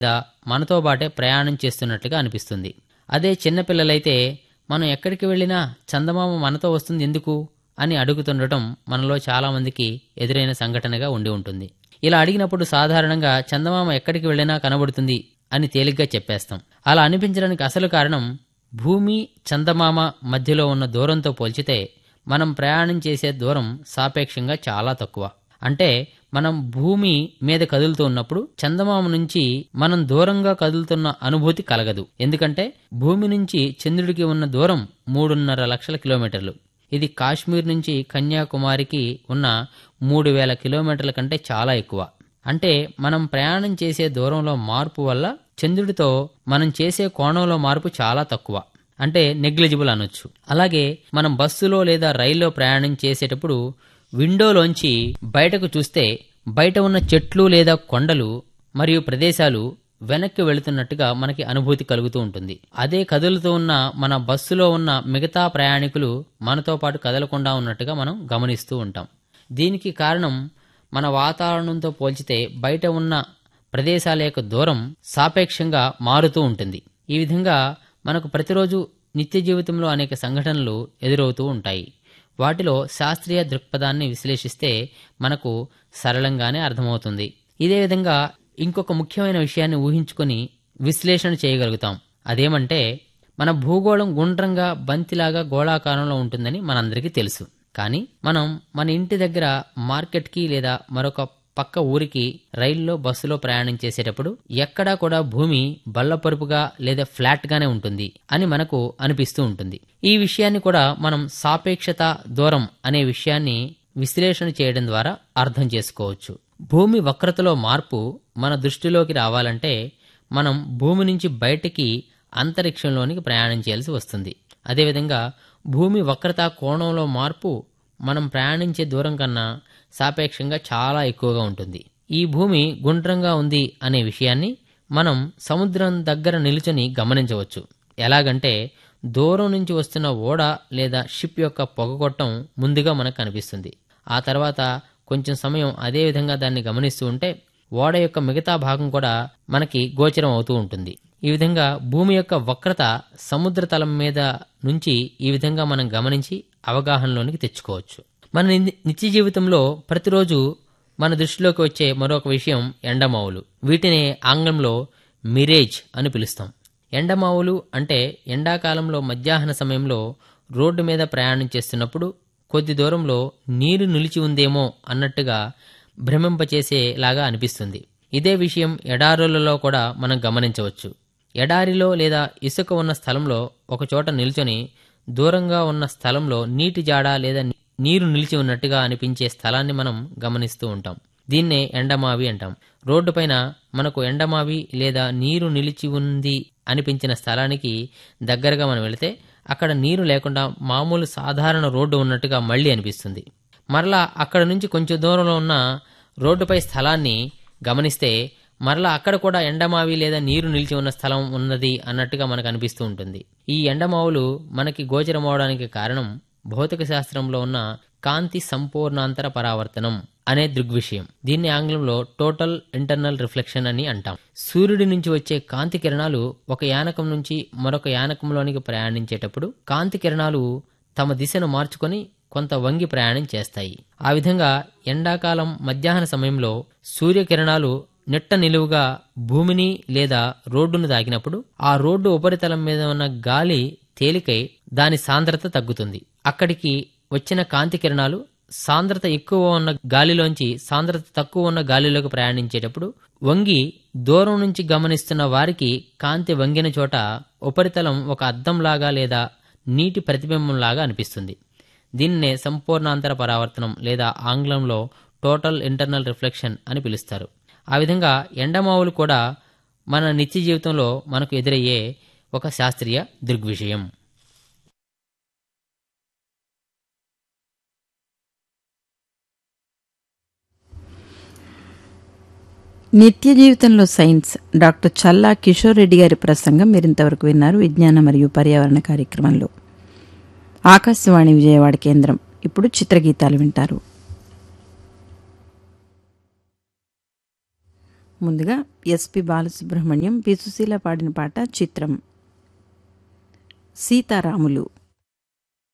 లేదా మనతో బాటే ప్రయాణం చేస్తున్నట్లుగా అనిపిస్తుంది అదే చిన్నపిల్లలైతే మనం ఎక్కడికి వెళ్ళినా చందమామ మనతో వస్తుంది ఎందుకు అని అడుగుతుండటం మనలో చాలామందికి ఎదురైన సంఘటనగా ఉండి ఉంటుంది ఇలా అడిగినప్పుడు సాధారణంగా చందమామ ఎక్కడికి వెళ్ళినా కనబడుతుంది అని తేలిగ్గా చెప్పేస్తాం అలా అనిపించడానికి అసలు కారణం భూమి చందమామ మధ్యలో ఉన్న దూరంతో పోల్చితే మనం ప్రయాణం చేసే దూరం సాపేక్షంగా చాలా తక్కువ అంటే మనం భూమి మీద కదులుతూ ఉన్నప్పుడు చందమామ నుంచి మనం దూరంగా కదులుతున్న అనుభూతి కలగదు ఎందుకంటే భూమి నుంచి చంద్రుడికి ఉన్న దూరం మూడున్నర లక్షల కిలోమీటర్లు ఇది కాశ్మీర్ నుంచి కన్యాకుమారికి ఉన్న మూడు వేల కిలోమీటర్ల కంటే చాలా ఎక్కువ అంటే మనం ప్రయాణం చేసే దూరంలో మార్పు వల్ల చంద్రుడితో మనం చేసే కోణంలో మార్పు చాలా తక్కువ అంటే నెగ్లిజిబుల్ అనొచ్చు అలాగే మనం బస్సులో లేదా రైల్లో ప్రయాణం చేసేటప్పుడు విండోలోంచి బయటకు చూస్తే బయట ఉన్న చెట్లు లేదా కొండలు మరియు ప్రదేశాలు వెనక్కి వెళుతున్నట్టుగా మనకి అనుభూతి కలుగుతూ ఉంటుంది అదే కదులుతూ ఉన్న మన బస్సులో ఉన్న మిగతా ప్రయాణికులు మనతో పాటు కదలకుండా ఉన్నట్టుగా మనం గమనిస్తూ ఉంటాం దీనికి కారణం మన వాతావరణంతో పోల్చితే బయట ఉన్న ప్రదేశాల యొక్క దూరం సాపేక్షంగా మారుతూ ఉంటుంది ఈ విధంగా మనకు ప్రతిరోజు నిత్య జీవితంలో అనేక సంఘటనలు ఎదురవుతూ ఉంటాయి వాటిలో శాస్త్రీయ దృక్పథాన్ని విశ్లేషిస్తే మనకు సరళంగానే అర్థమవుతుంది ఇదే విధంగా ఇంకొక ముఖ్యమైన విషయాన్ని ఊహించుకొని విశ్లేషణ చేయగలుగుతాం అదేమంటే మన భూగోళం గుండ్రంగా బంతిలాగా గోళాకారంలో ఉంటుందని మనందరికీ తెలుసు కానీ మనం మన ఇంటి దగ్గర మార్కెట్కి లేదా మరొక పక్క ఊరికి రైల్లో బస్సులో ప్రయాణం చేసేటప్పుడు ఎక్కడా కూడా భూమి బల్లపరుపుగా లేదా ఫ్లాట్ గానే ఉంటుంది అని మనకు అనిపిస్తూ ఉంటుంది ఈ విషయాన్ని కూడా మనం సాపేక్షత దూరం అనే విషయాన్ని విశ్లేషణ చేయడం ద్వారా అర్థం చేసుకోవచ్చు భూమి వక్రతలో మార్పు మన దృష్టిలోకి రావాలంటే మనం భూమి నుంచి బయటికి అంతరిక్షంలోనికి ప్రయాణం చేయాల్సి వస్తుంది అదేవిధంగా భూమి వక్రత కోణంలో మార్పు మనం ప్రయాణించే దూరం కన్నా సాపేక్షంగా చాలా ఎక్కువగా ఉంటుంది ఈ భూమి గుండ్రంగా ఉంది అనే విషయాన్ని మనం సముద్రం దగ్గర నిలుచుని గమనించవచ్చు ఎలాగంటే దూరం నుంచి వస్తున్న ఓడ లేదా షిప్ యొక్క పొగగొట్టం ముందుగా మనకు కనిపిస్తుంది ఆ తర్వాత కొంచెం సమయం అదే విధంగా దాన్ని గమనిస్తూ ఉంటే ఓడ యొక్క మిగతా భాగం కూడా మనకి గోచరం అవుతూ ఉంటుంది ఈ విధంగా భూమి యొక్క వక్రత సముద్ర తలం మీద నుంచి ఈ విధంగా మనం గమనించి అవగాహనలోనికి తెచ్చుకోవచ్చు మన ని- నిత్య జీవితంలో ప్రతిరోజు మన దృష్టిలోకి వచ్చే మరొక విషయం ఎండమావులు వీటిని ఆంగ్లంలో మిరేజ్ అని పిలుస్తాం ఎండమావులు అంటే ఎండాకాలంలో మధ్యాహ్న సమయంలో రోడ్డు మీద ప్రయాణం చేస్తున్నప్పుడు కొద్ది దూరంలో నీరు నిలిచి ఉందేమో అన్నట్టుగా భ్రమింపచేసేలాగా అనిపిస్తుంది ఇదే విషయం ఎడారులలో కూడా మనం గమనించవచ్చు ఎడారిలో లేదా ఇసుక ఉన్న స్థలంలో ఒక చోట నిల్చొని దూరంగా ఉన్న స్థలంలో నీటి జాడ లేదా నీరు నిలిచి ఉన్నట్టుగా అనిపించే స్థలాన్ని మనం గమనిస్తూ ఉంటాం దీన్నే ఎండమావి అంటాం రోడ్డుపైన మనకు ఎండమావి లేదా నీరు నిలిచి ఉంది అనిపించిన స్థలానికి దగ్గరగా మనం వెళితే అక్కడ నీరు లేకుండా మామూలు సాధారణ రోడ్డు ఉన్నట్టుగా మళ్ళీ అనిపిస్తుంది మరలా అక్కడ నుంచి కొంచెం దూరంలో ఉన్న రోడ్డుపై స్థలాన్ని గమనిస్తే మరలా అక్కడ కూడా ఎండమావి లేదా నీరు నిలిచి ఉన్న స్థలం ఉన్నది అన్నట్టుగా మనకు అనిపిస్తూ ఉంటుంది ఈ ఎండమావులు మనకి గోచరమవడానికి కారణం భౌతిక శాస్త్రంలో ఉన్న కాంతి సంపూర్ణాంతర పరావర్తనం అనే దృగ్విషయం దీన్ని ఆంగ్లంలో టోటల్ ఇంటర్నల్ రిఫ్లెక్షన్ అని అంటాం సూర్యుడి నుంచి వచ్చే కాంతి కిరణాలు ఒక యానకం నుంచి మరొక యానకంలోనికి ప్రయాణించేటప్పుడు కాంతి కిరణాలు తమ దిశను మార్చుకొని కొంత వంగి ప్రయాణం చేస్తాయి ఆ విధంగా ఎండాకాలం మధ్యాహ్న సమయంలో సూర్యకిరణాలు నిట్ట నిలువుగా భూమిని లేదా రోడ్డును తాకినప్పుడు ఆ రోడ్డు ఉపరితలం మీద ఉన్న గాలి తేలికై దాని సాంద్రత తగ్గుతుంది అక్కడికి వచ్చిన కాంతి కిరణాలు సాంద్రత ఎక్కువ ఉన్న గాలిలోంచి సాంద్రత తక్కువ ఉన్న గాలిలోకి ప్రయాణించేటప్పుడు వంగి దూరం నుంచి గమనిస్తున్న వారికి కాంతి వంగిన చోట ఉపరితలం ఒక అద్దంలాగా లేదా నీటి ప్రతిబింబంలాగా అనిపిస్తుంది దీన్నే సంపూర్ణాంతర పరావర్తనం లేదా ఆంగ్లంలో టోటల్ ఇంటర్నల్ రిఫ్లెక్షన్ అని పిలుస్తారు ఆ విధంగా ఎండమావులు కూడా మన నిత్య జీవితంలో మనకు ఎదురయ్యే ఒక శాస్త్రీయ దృగ్విషయం నిత్య జీవితంలో సైన్స్ డాక్టర్ చల్లా కిషోర్ రెడ్డి గారి ప్రసంగం మీరింతవరకు విన్నారు విజ్ఞాన మరియు పర్యావరణ కార్యక్రమంలో ఆకాశవాణి విజయవాడ కేంద్రం ఇప్పుడు చిత్రగీతాలు వింటారు ముందుగా ఎస్పి బాలసుబ్రహ్మణ్యం పి సుశీల పాడిన పాట చిత్రం సీతారాములు